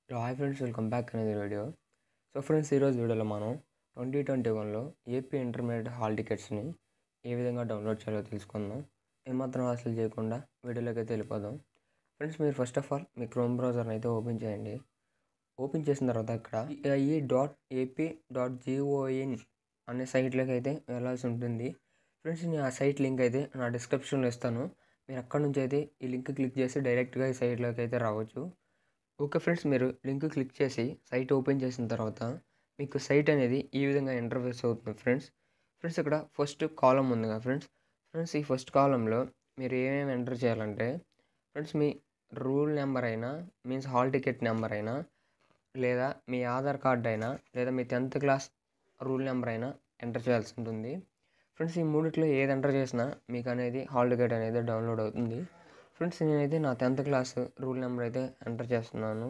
hello hi friends welcome back అనేది video so friends ఈరోజు వీడియోలో మనం ట్వంటీ ట్వంటీ వన్లో ఏపీ ఇంటర్మీడియట్ హాల్ టికెట్స్ని ఏ విధంగా డౌన్లోడ్ చేయాలో తెలుసుకుందాం ఏమాత్రం అసలు చేయకుండా వీడియోలోకి అయితే వెళ్ళిపోదాం ఫ్రెండ్స్ మీరు ఫస్ట్ ఆఫ్ ఆల్ మీ క్రోమ్ బ్రౌజర్ని అయితే ఓపెన్ చేయండి ఓపెన్ చేసిన తర్వాత ఇక్కడ ఈ డాట్ ఏపీ డాట్ జిఓఎన్ అనే సైట్లోకి అయితే వెళ్ళాల్సి ఉంటుంది ఫ్రెండ్స్ నేను ఆ సైట్ లింక్ అయితే నా డిస్క్రిప్షన్లో ఇస్తాను మీరు అక్కడ నుంచి అయితే ఈ లింక్ క్లిక్ చేసి డైరెక్ట్గా ఈ సైట్లోకి అయితే రావచ్చు ఓకే ఫ్రెండ్స్ మీరు లింక్ క్లిక్ చేసి సైట్ ఓపెన్ చేసిన తర్వాత మీకు సైట్ అనేది ఈ విధంగా ఇంటర్ఫేస్ అవుతుంది ఫ్రెండ్స్ ఫ్రెండ్స్ ఇక్కడ ఫస్ట్ కాలం ఉంది కదా ఫ్రెండ్స్ ఫ్రెండ్స్ ఈ ఫస్ట్ కాలంలో మీరు ఏమేమి ఎంటర్ చేయాలంటే ఫ్రెండ్స్ మీ రూల్ నెంబర్ అయినా మీన్స్ హాల్ టికెట్ నెంబర్ అయినా లేదా మీ ఆధార్ కార్డ్ అయినా లేదా మీ టెన్త్ క్లాస్ రూల్ నెంబర్ అయినా ఎంటర్ చేయాల్సి ఉంటుంది ఫ్రెండ్స్ ఈ మూడిట్లో ఏది ఎంటర్ చేసినా మీకు అనేది హాల్ టికెట్ అనేది డౌన్లోడ్ అవుతుంది ఫ్రెండ్స్ నేనైతే నా టెన్త్ క్లాస్ రూల్ నెంబర్ అయితే ఎంటర్ చేస్తున్నాను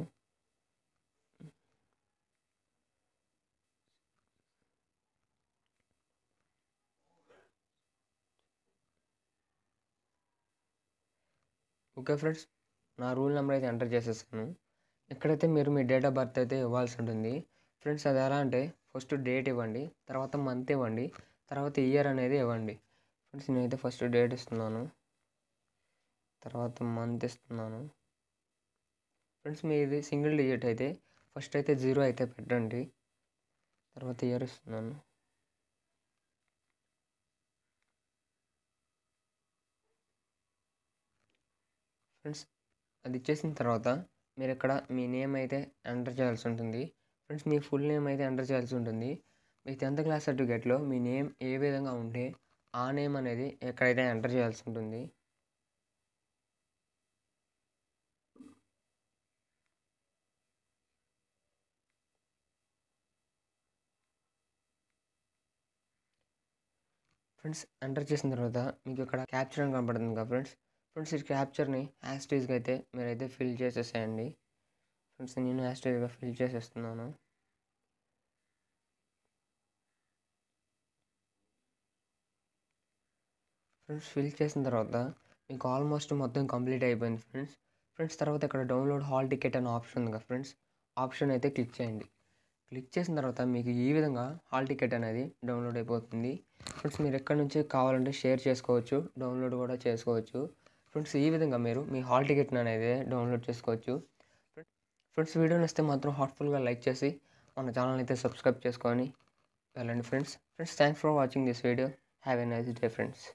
ఓకే ఫ్రెండ్స్ నా రూల్ నెంబర్ అయితే ఎంటర్ చేసేసాను ఇక్కడైతే మీరు మీ డేట్ ఆఫ్ బర్త్ అయితే ఇవ్వాల్సి ఉంటుంది ఫ్రెండ్స్ అది ఎలా అంటే ఫస్ట్ డేట్ ఇవ్వండి తర్వాత మంత్ ఇవ్వండి తర్వాత ఇయర్ అనేది ఇవ్వండి ఫ్రెండ్స్ నేనైతే ఫస్ట్ డేట్ ఇస్తున్నాను తర్వాత మంత్ ఇస్తున్నాను ఫ్రెండ్స్ మీది సింగిల్ డిజిట్ అయితే ఫస్ట్ అయితే జీరో అయితే పెట్టండి తర్వాత ఇయర్ ఇస్తున్నాను ఫ్రెండ్స్ అది ఇచ్చేసిన తర్వాత మీరు ఇక్కడ మీ నేమ్ అయితే ఎంటర్ చేయాల్సి ఉంటుంది ఫ్రెండ్స్ మీ ఫుల్ నేమ్ అయితే ఎంటర్ చేయాల్సి ఉంటుంది మీ టెన్త్ క్లాస్ సర్టిఫికేట్లో మీ నేమ్ ఏ విధంగా ఉంటే ఆ నేమ్ అనేది ఎక్కడైతే ఎంటర్ చేయాల్సి ఉంటుంది ఫ్రెండ్స్ ఎంటర్ చేసిన తర్వాత మీకు ఇక్కడ క్యాప్చర్ అని కనపడుతుంది కదా ఫ్రెండ్స్ ఫ్రెండ్స్ ఈ క్యాప్చర్ని హ్యాస్టేజ్గా అయితే మీరైతే ఫిల్ చేసేసేయండి ఫ్రెండ్స్ నేను హ్యాస్టేజ్గా ఫిల్ చేసేస్తున్నాను ఫ్రెండ్స్ ఫిల్ చేసిన తర్వాత మీకు ఆల్మోస్ట్ మొత్తం కంప్లీట్ అయిపోయింది ఫ్రెండ్స్ ఫ్రెండ్స్ తర్వాత ఇక్కడ డౌన్లోడ్ హాల్ టికెట్ అనే ఆప్షన్ ఉంది కదా ఫ్రెండ్స్ ఆప్షన్ అయితే క్లిక్ చేయండి క్లిక్ చేసిన తర్వాత మీకు ఈ విధంగా హాల్ టికెట్ అనేది డౌన్లోడ్ అయిపోతుంది ఫ్రెండ్స్ మీరు ఎక్కడి నుంచి కావాలంటే షేర్ చేసుకోవచ్చు డౌన్లోడ్ కూడా చేసుకోవచ్చు ఫ్రెండ్స్ ఈ విధంగా మీరు మీ హాల్ టికెట్ అనేది డౌన్లోడ్ చేసుకోవచ్చు ఫ్రెండ్స్ వీడియో నచ్చితే మాత్రం హార్ట్ఫుల్గా లైక్ చేసి మన ఛానల్ అయితే సబ్స్క్రైబ్ చేసుకొని వెళ్ళండి friends friends thanks for watching this video have a nice day friends